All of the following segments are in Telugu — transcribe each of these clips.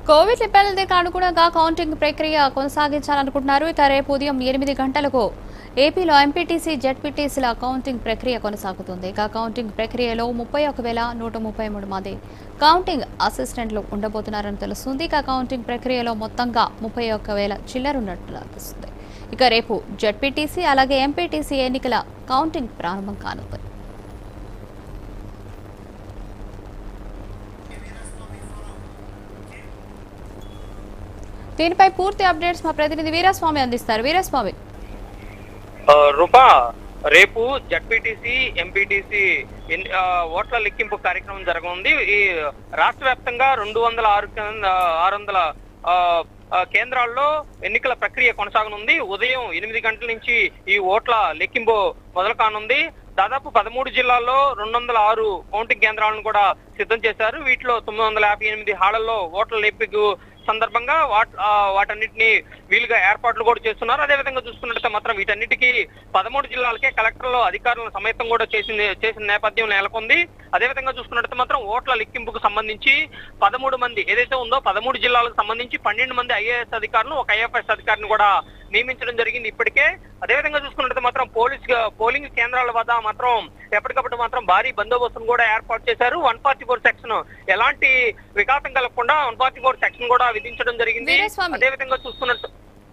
కోవిడ్ నిబంధనలకు అనుగుణంగా కౌంటింగ్ ప్రక్రియ కొనసాగించాలనుకుంటున్నారు ఇక రేపు ఉదయం ఎనిమిది గంటలకు ఏపీలో ఎంపీటీసీ జెడ్పీటీసీల కౌంటింగ్ ప్రక్రియ కొనసాగుతుంది ఇక కౌంటింగ్ ప్రక్రియలో ముప్పై ఒక వేల నూట ముప్పై మూడు మంది కౌంటింగ్ అసిస్టెంట్లు ఉండబోతున్నారని తెలుస్తుంది ఇక కౌంటింగ్ ప్రక్రియలో మొత్తంగా ముప్పై ఒక్క వేల చిల్లరున్నట్లు తెలుస్తుంది ఇక రేపు జెడ్పీటీసీ అలాగే ఎంపీటీసీ ఎన్నికల కౌంటింగ్ ప్రారంభం కానుంది దీనిపై పూర్తి అప్డేట్స్ మా ప్రతినిధి వీరస్వామి అందిస్తారు వీరస్వామి ఆ, రూపా రేపు జడ్పీటీసీ ఎంపీటీసీ ఎన్- ఆ, ఓట్ల లెక్కింపు కార్యక్రమం జరగనుంది ఈ రాష్ట్ర వ్యాప్తంగా రెండు వందల ఆరు కేంద్ర- ఆరు వందల ఆ, ఆ, కేంద్రాల్లో ఎన్నికల ప్రక్రియ కొనసాగనుంది ఉదయం ఎనిమిది గంటల నుంచి ఈ ఓట్ల లెక్కింపు మొదలు కానుంది దాదాపు పదమూడు జిల్లాల్లో రెండు వందల ఆరు కౌంటింగ్ కేంద్రాలను కూడా సిద్ధం చేశారు వీటిలో తొమ్మిది వందల యాభై ఎనిమిది హాళ్లలో ఓట్ల లెక్కింపు సందర్భంగా వాట్ ఆ, వాటన్నిటిని వీలుగా ఏర్పాట్లు కూడా చేస్తున్నారు అదేవిధంగా చూసుకున్నట్లయితే మాత్రం వీటన్నిటికీ పదమూడు జిల్లాలకే కలెక్టర్లు అధికారులను సమైతం కూడా చేసింది చేసిన నేపథ్యం నెలకొంది అదేవిధంగా చూసుకున్నట్లయితే మాత్రం ఓట్ల లెక్కింపుకు సంబంధించి పదమూడు మంది ఏదైతే ఉందో పదమూడు జిల్లాలకు సంబంధించి పన్నెండు మంది ఐఏఎస్ అధికారులు ఒక ఐఎఫ్ఎస్ అధికారిని కూడా నియమించడం జరిగింది ఇప్పటికే అదేవిధంగా చూసుకున్నట్లయితే మాత్రం పోలీస్ పోలింగ్ కేంద్రాల వద్ద మాత్రం ఎప్పటికప్పుడు మాత్రం భారీ బందోబస్తును కూడా ఏర్పాటు చేశారు వన్ ఫార్టీ ఫోర్ సెక్షన్ ఎలాంటి వికాసం కలగకుండా వన్ ఫార్టీ ఫోర్ సెక్షన్ కూడా విధించడం జరిగింది వీరస్వామి. అదేవిధంగా చూసుకున్నట్టు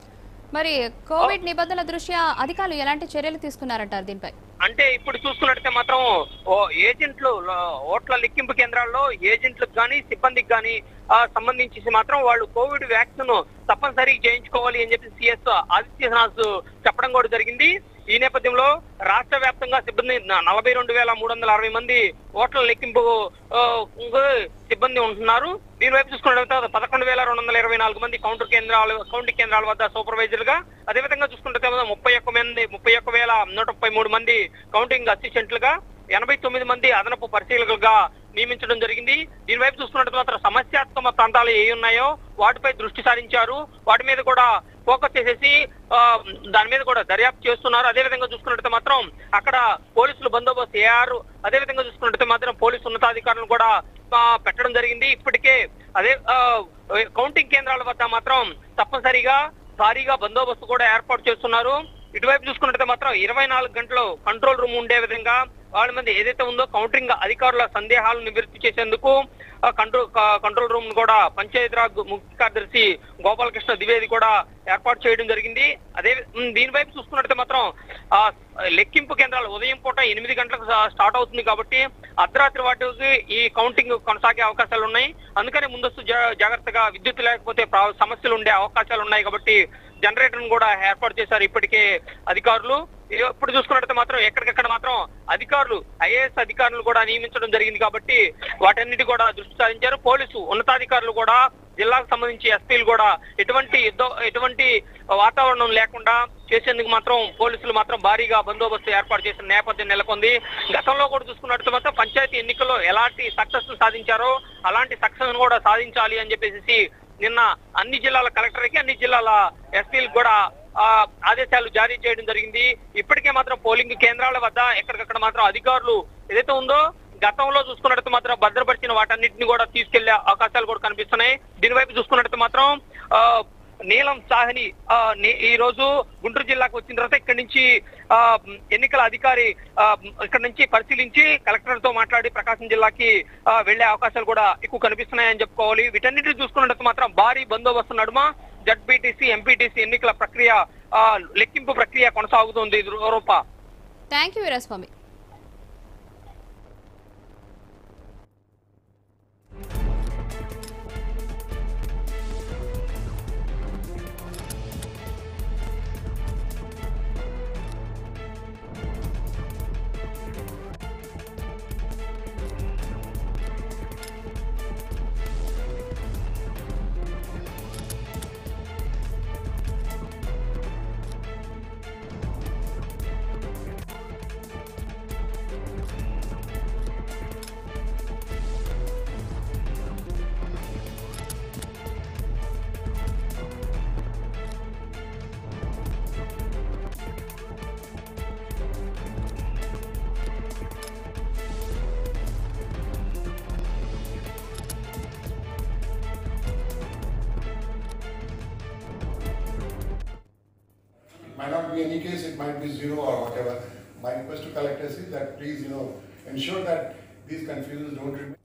మరి కోవిడ్ నిబంధనల దృష్ట్యా అధికారులు ఎలాంటి చర్యలు తీసుకున్నారంటారు దీనిపై అంటే ఇప్పుడు చూసుకున్నట్టయితే మాత్రం ఓ ఏజెంట్లు లో- ఓట్ల లెక్కింపు కేంద్రాల్లో ఏజెంట్లకు కానీ సిబ్బందికి కానీ సంబంధించి మాత్రం వాళ్ళు కోవిడ్ వ్యాక్సిన్ తప్పనిసరిగా చేయించుకోవాలి అని చెప్పి సిఎస్ ఆదిత్యనాథ్ చెప్పడం కూడా జరిగింది ఈ నేపథ్యంలో రాష్ట్ర వ్యాప్తంగా సిబ్బంది న- నలభై రెండు వేల మూడు వందల అరవై మంది ఓట్ల లెక్కింపు ఆ, కు సిబ్బంది ఉంటున్నారు దీని వైపు చూసుకున్నట్లయితే పదకొండు వేల రెండు వందల ఇరవై నాలుగు మంది కౌంటర్ కేంద్రాలు కౌంటింగ్ కేంద్రాల వద్ద సూపర్వైజర్ గా అదేవిధంగా చూసుకుంటే ముప్పై ఒక్క మంది ముప్పై ఒక్క వేల నూట ముప్పై మూడు మంది కౌంటింగ్ అసిస్టెంట్లుగా ఎనభై తొమ్మిది మంది అదనపు పరిశీలకులుగా నియమించడం జరిగింది దీని వైపు చూసుకున్నట్టు మాత్రం సమస్యాత్మక ప్రాంతాలు ఏ ఉన్నాయో వాటిపై దృష్టి సారించారు వాటి మీద కూడా ఫోకస్ చేసేసి ఆ, దాని మీద కూడా దర్యాప్తు చేస్తున్నారు అదే విధంగా చూసుకున్నట్టు మాత్రం అక్కడ పోలీసులు బందోబస్తు ఏఆర్ అదే విధంగా చూసుకున్నట్టు మాత్రం పోలీసు ఉన్నతాధికారులను కూడా ఆ, పెట్టడం జరిగింది ఇప్పటికే అదే ఆ, కౌంటింగ్ కేంద్రాల వద్ద మాత్రం తప్పనిసరిగా భారీగా బందోబస్తు కూడా ఏర్పాటు చేస్తున్నారు ఇటువైపు చూసుకున్నట్లయితే మాత్రం ఇరవై నాలుగు గంటలు కంట్రోల్ రూమ్ ఉండే విధంగా వాళ్ళ మీద ఏదైతే ఉందో కౌంటింగ్ అధికారుల సందేహాలను నివృత్తి చేసేందుకు ఆ కంట్రోల్ క- కంట్రోల్ రూమ్ ను కూడా పంచాయతీరాజ్ ముఖ్య కార్యదర్శి గోపాలకృష్ణ ద్వివేది కూడా ఏర్పాటు చేయడం జరిగింది అదే ఉమ్, దీని వైపు చూసుకున్నట్లయితే మాత్రం ఆ లెక్కింపు కేంద్రాలు ఉదయం పూట ఎనిమిది గంటలకు స- స్టార్ట్ అవుతుంది కాబట్టి అర్ధరాత్రి వాటికి ఈ కౌంటింగ్ కొనసాగే అవకాశాలు ఉన్నాయి అందుకని ముందస్తు జా- జాగ్రత్తగా విద్యుత్ లేకపోతే ప్రా- సమస్యలు ఉండే అవకాశాలు ఉన్నాయి కాబట్టి జనరేటర్ కూడా ఏర్పాటు చేశారు ఇప్పటికే అధికారులు ఇప్పుడు చూసుకున్నట్లయితే మాత్రం ఎక్కడికక్కడ మాత్రం అధికారులు ఐఏఎస్ అధికారులు కూడా నియమించడం జరిగింది కాబట్టి వాటన్నిటి కూడా దృష్టి సారించారు పోలీసు ఉన్నతాధికారులు కూడా జిల్లాకు సంబంధించి ఎస్పీలు కూడా ఎటువంటి యుద్ధ ఎటువంటి వాతావరణం లేకుండా చేసేందుకు మాత్రం పోలీసులు మాత్రం భారీగా బందోబస్తు ఏర్పాటు చేసిన నేపథ్యం నెలకొంది గతంలో కూడా చూసుకున్నట్టు మాత్రం పంచాయతీ ఎన్నికల్లో ఎలాంటి సక్సెస్ సాధించారో అలాంటి సక్సెస్ కూడా సాధించాలి అని చెప్పేసి నిన్న అన్ని జిల్లాల కలెక్టర్కి అన్ని జిల్లాల ఎస్పీలకు కూడా ఆ, ఆదేశాలు జారీ చేయడం జరిగింది ఇప్పటికే మాత్రం పోలింగ్ కేంద్రాల వద్ద ఎక్కడికక్కడ మాత్రం అధికారులు ఏదైతే ఉందో గతంలో చూసుకున్నట్టు మాత్రం భద్రపరిచిన వాటన్నిటిని కూడా తీసుకెళ్లే అవకాశాలు కూడా కనిపిస్తున్నాయి దీని వైపు చూసుకున్నట్టు మాత్రం ఆ, నీలం సాహ్ని ఆ, ని- ఈ రోజు గుంటూరు జిల్లాకు వచ్చిన తర్వాత ఇక్కడి నుంచి ఆ, ఎన్నికల అధికారి ఆ, ఇక్కడ నుంచి పరిశీలించి కలెక్టర్ తో మాట్లాడి ప్రకాశం జిల్లాకి ఆ, వెళ్లే అవకాశాలు కూడా ఎక్కువ కనిపిస్తున్నాయని చెప్పుకోవాలి వీటన్నిటిని చూసుకున్నట్టు మాత్రం భారీ బందోబస్తు నడుమ జడ్పీటీసీ ఎంపీటీసీ ఎన్నికల ప్రక్రియ ఆ, లెక్కింపు ప్రక్రియ కొనసాగుతుంది Roopa thank you Veeraswamy might not be any case, it might be zero or whatever. My request to collectors is that please, you know, ensure that these confusions don't remain.